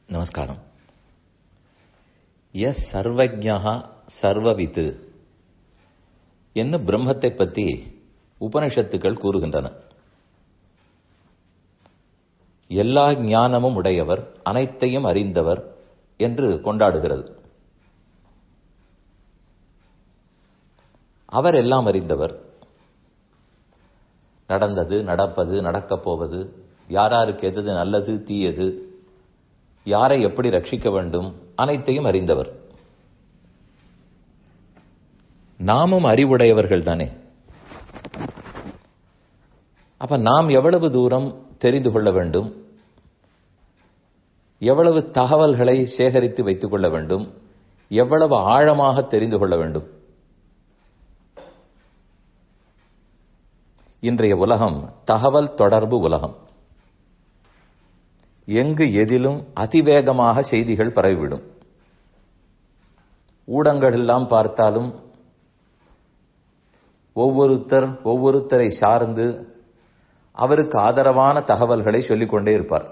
நமஸ்காரம் எஸ் சர்வஜா சர்வவித்து என்று பிரம்மத்தை பற்றி உபனிஷத்துக்கள் கூறுகின்றன எல்லா ஞானமும் உடையவர் அனைத்தையும் அறிந்தவர் என்று கொண்டாடுகிறது அவர் எல்லாம் அறிந்தவர் நடந்தது நடப்பது நடக்கப் போவது யாராருக்கு எது நல்லது தீயது யாரை எப்படி ரட்சிக்க வேண்டும் அனைத்தையும் அறிந்தவர் நாமும் அறிவுடையவர்கள் தானே அப்ப நாம் எவ்வளவு தூரம் தெரிந்து கொள்ள வேண்டும் எவ்வளவு தகவல்களை சேகரித்து வைத்துக் கொள்ள வேண்டும் எவ்வளவு ஆழமாக தெரிந்து கொள்ள வேண்டும் இன்றைய உலகம் தகவல் தொடர்பு உலகம் எங்கு எதிலும் அதிவேகமாக செய்திகள் பரவிவிடும் ஊடகங்கள் எல்லாம் பார்த்தாலும் ஒவ்வொருத்தர் ஒவ்வொருத்தரை சார்ந்து அவருக்கு ஆதரவான தகவல்களை சொல்லிக்கொண்டே இருப்பார்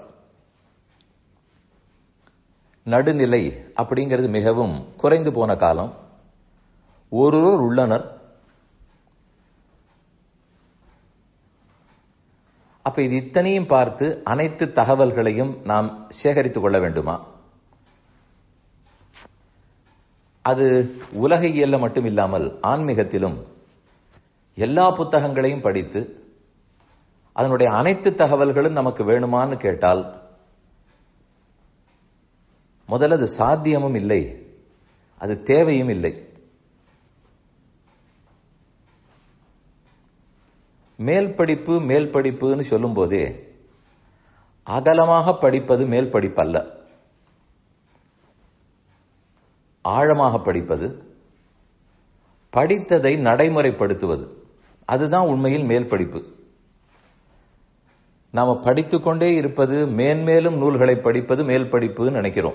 நடுநிலை அப்படிங்கிறது மிகவும் குறைந்து போன காலம் ஒருவர் உள்ளனர் அப்ப இது இத்தனையும் பார்த்து அனைத்து தகவல்களையும் நாம் சேகரித்துக் கொள்ள வேண்டுமா அது உலகியல்ல மட்டும் இல்லாமல் ஆன்மீகத்திலும் எல்லா புத்தகங்களையும் படித்து அதனுடைய அனைத்து தகவல்களும் நமக்கு வேணுமான்னு கேட்டால் முதல்ல அது சாத்தியமும் இல்லை அது தேவையும் இல்லை மேல் படிப்பு மேல் படிப்புன்னு சொல்லும் போதே அகலமாக படிப்பது மேல் படிப்பல்ல ஆழமாக படிப்பது படித்ததை நடைமுறைப்படுத்துவது அதுதான் உண்மையில் மேல் படிப்பு நாம படித்துக்கொண்டே இருப்பது மேன்மேலும் நூல்களை படிப்பது மேல் படிப்புன்னு நினைக்கிறோம்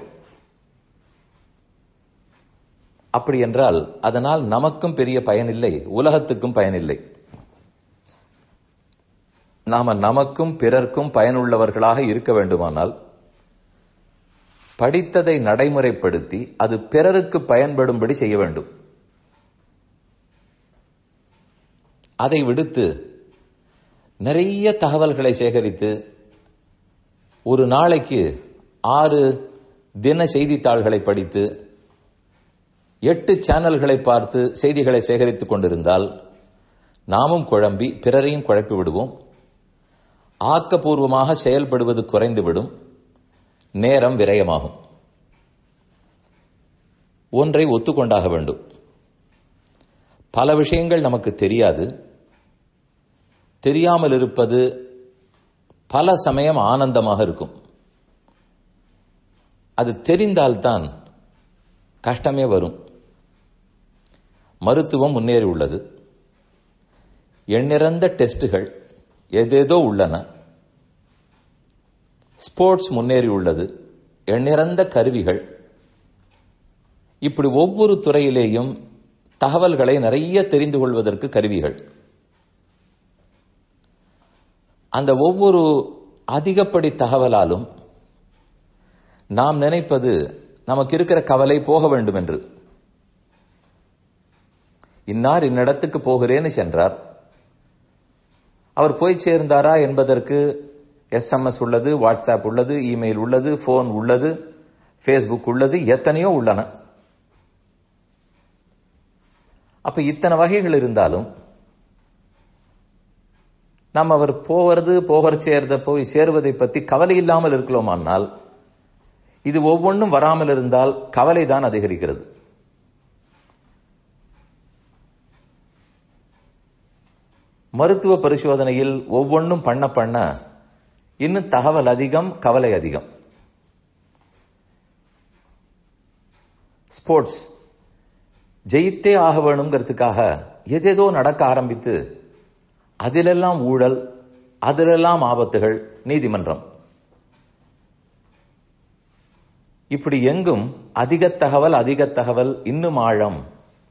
அப்படி என்றால் அதனால் நமக்கும் பெரிய பயனில்லை உலகத்துக்கும் பயனில்லை நாம நமக்கும் பிறர்க்கும் பயனுள்ளவர்களாக இருக்க வேண்டுமானால் படித்ததை நடைமுறைப்படுத்தி அது பிறருக்கு பயன்படும்படி செய்ய வேண்டும் அதை விடுத்து நிறைய தகவல்களை சேகரித்து ஒரு நாளைக்கு ஆறு தின செய்தித்தாள்களை படித்து எட்டு சேனல்களை பார்த்து செய்திகளை சேகரித்துக் கொண்டிருந்தால் நாமும் குழம்பி பிறரையும் குழப்பி விடுவோம் ஆக்கப்பூர்வமாக செயல்படுவது குறைந்துவிடும் நேரம் விரயமாகும் ஒன்றை ஒத்துக்கொண்டாக வேண்டும் பல விஷயங்கள் நமக்கு தெரியாது தெரியாமல் இருப்பது பல சமயம் ஆனந்தமாக இருக்கும் அது தெரிந்தால்தான் கஷ்டமே வரும் மருத்துவம் முன்னேறி உள்ளது எண்ணிறந்த டெஸ்டுகள் எதேதோ உள்ளன ஸ்போர்ட்ஸ் முன்னேறி உள்ளது எண்ணிறந்த கருவிகள் இப்படி ஒவ்வொரு துறையிலேயும் தகவல்களை நிறைய தெரிந்து கொள்வதற்கு கருவிகள் அந்த ஒவ்வொரு அதிகப்படி தகவலாலும் நாம் நினைப்பது நமக்கு இருக்கிற கவலை போக வேண்டும் என்று இன்னார் இன்னிடத்துக்கு போகிறேன்னு சென்றார் அவர் போய் சேர்ந்தாரா என்பதற்கு எஸ்எம்எஸ் உள்ளது வாட்ஸ்அப் உள்ளது இமெயில் உள்ளது போன் உள்ளது ஃபேஸ்புக் உள்ளது எத்தனையோ உள்ளன அப்ப இத்தனை வகைகள் இருந்தாலும் நாம் அவர் போவது போகிற சேர்ந்த போய் சேருவதை பற்றி கவலை இல்லாமல் இருக்கலாமானால் இது ஒவ்வொன்றும் வராமல் இருந்தால் கவலை தான் அதிகரிக்கிறது மருத்துவ பரிசோதனையில் ஒவ்வொன்றும் பண்ண பண்ண இன்னும் தகவல் அதிகம் கவலை அதிகம் ஸ்போர்ட்ஸ் ஜெயித்தே ஆக வேணுங்கிறதுக்காக எதேதோ நடக்க ஆரம்பித்து அதிலெல்லாம் ஊழல் அதிலெல்லாம் ஆபத்துகள் நீதிமன்றம் இப்படி எங்கும் அதிக தகவல் அதிக தகவல் இன்னும் ஆழம்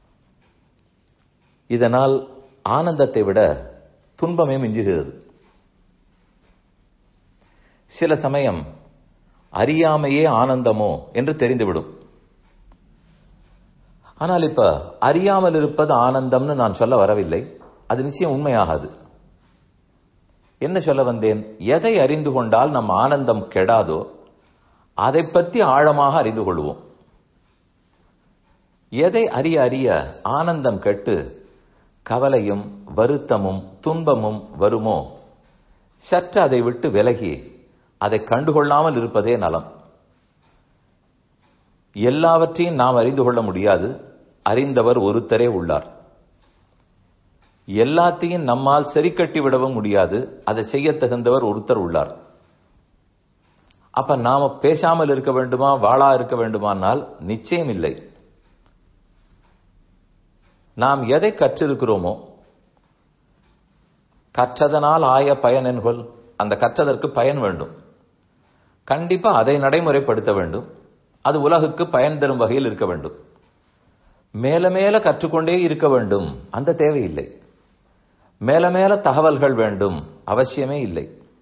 இதனால் ஆனந்தத்தை விட துன்பமே மிஞ்சுகிறது சில சமயம் அறியாமையே ஆனந்தமோ என்று தெரிந்துவிடும் ஆனால் இப்ப அறியாமல் இருப்பது ஆனந்தம்னு நான் சொல்ல வரவில்லை அது நிச்சயம் உண்மையாகாது என்ன சொல்ல வந்தேன் எதை அறிந்து கொண்டால் நம் ஆனந்தம் கெடாதோ அதை பற்றி ஆழமாக அறிந்து கொள்வோம் எதை அறிய அறிய ஆனந்தம் கெட்டு கவலையும் வருத்தமும் துன்பமும் வருமோ சற்று அதை விட்டு விலகி அதை கண்டுகொள்ளாமல் இருப்பதே நலம் எல்லாவற்றையும் நாம் அறிந்து கொள்ள முடியாது அறிந்தவர் ஒருத்தரே உள்ளார் எல்லாத்தையும் நம்மால் சரி கட்டி விடவும் முடியாது அதை செய்ய தகுந்தவர் ஒருத்தர் உள்ளார் அப்ப நாம பேசாமல் இருக்க வேண்டுமா வாழா இருக்க வேண்டுமானால் நிச்சயம் இல்லை நாம் எதை கற்றிருக்கிறோமோ கற்றதனால் ஆய பயன் என்கொள் அந்த கற்றதற்கு பயன் வேண்டும் கண்டிப்பா அதை நடைமுறைப்படுத்த வேண்டும் அது உலகுக்கு பயன் தரும் வகையில் இருக்க வேண்டும் மேல மேல கற்றுக்கொண்டே இருக்க வேண்டும் அந்த தேவையில்லை மேல மேல தகவல்கள் வேண்டும் அவசியமே இல்லை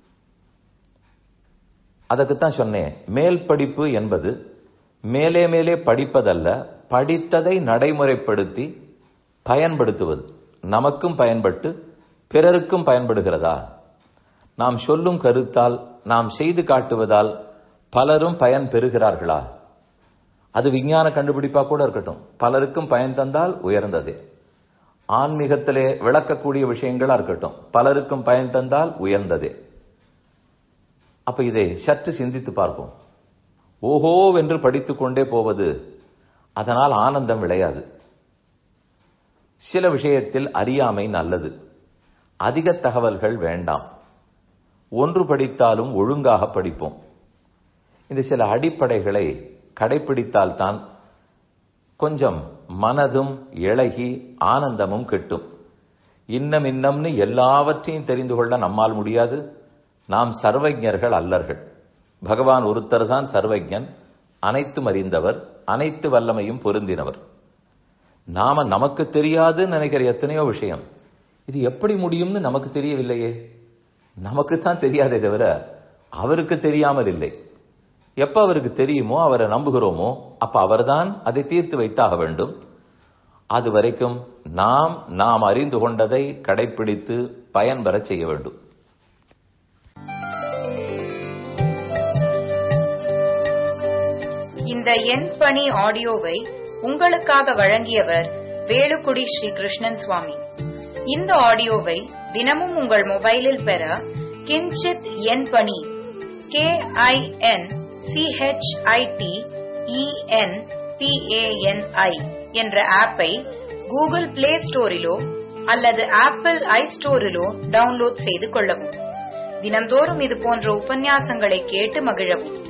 அதுக்குத்தான் சொன்னேன் மேல் படிப்பு என்பது மேலே மேலே படிப்பதல்ல படித்ததை நடைமுறைப்படுத்தி பயன்படுத்துவது நமக்கும் பயன்பட்டு பிறருக்கும் பயன்படுகிறதா நாம் சொல்லும் கருத்தால் நாம் செய்து காட்டுவதால் பலரும் பயன் பெறுகிறார்களா அது விஞ்ஞான கண்டுபிடிப்பா கூட இருக்கட்டும் பலருக்கும் பயன் தந்தால் உயர்ந்ததே ஆன்மீகத்திலே விளக்கக்கூடிய விஷயங்களா இருக்கட்டும் பலருக்கும் பயன் தந்தால் உயர்ந்ததே அப்ப இதை சற்று சிந்தித்து பார்ப்போம் ஓஹோ என்று படித்துக் கொண்டே போவது அதனால் ஆனந்தம் விளையாது சில விஷயத்தில் அறியாமை நல்லது அதிக தகவல்கள் வேண்டாம் ஒன்று படித்தாலும் ஒழுங்காக படிப்போம் இந்த சில அடிப்படைகளை கடைபிடித்தால்தான் கொஞ்சம் மனதும் இழகி ஆனந்தமும் கிட்டும் இன்னம் இன்னம்னு எல்லாவற்றையும் தெரிந்து கொள்ள நம்மால் முடியாது நாம் சர்வஜர்கள் அல்லர்கள் பகவான் ஒருத்தர் தான் சர்வஜன் அனைத்தும் அறிந்தவர் அனைத்து வல்லமையும் பொருந்தினவர் நாம நமக்கு தெரியாதுன்னு நினைக்கிற எத்தனையோ விஷயம் இது எப்படி முடியும்னு நமக்கு தெரியவில்லையே நமக்கு தான் தெரியாதே தவிர அவருக்கு தெரியாமல் இல்லை எப்ப அவருக்கு தெரியுமோ அவரை நம்புகிறோமோ அப்ப அவர்தான் அதை தீர்த்து வைத்தாக வேண்டும் அது வரைக்கும் நாம் நாம் அறிந்து கொண்டதை கடைபிடித்து பயன்பெற செய்ய வேண்டும் இந்த என் பணி ஆடியோவை உங்களுக்காக வழங்கியவர் வேலுக்குடி ஸ்ரீ கிருஷ்ணன் சுவாமி இந்த ஆடியோவை தினமும் உங்கள் மொபைலில் பெற கிஞ்சித் என் பணி கே ஐ என் சிஹெச்ஐடி இஎன் பிஏஎன்ஐ என்ற ஆப்பை கூகுள் பிளே ஸ்டோரிலோ அல்லது ஆப்பிள் ஐ ஸ்டோரிலோ டவுன்லோட் செய்து கொள்ளவும் தினந்தோறும் இது போன்ற உபன்யாசங்களை கேட்டு மகிழவும்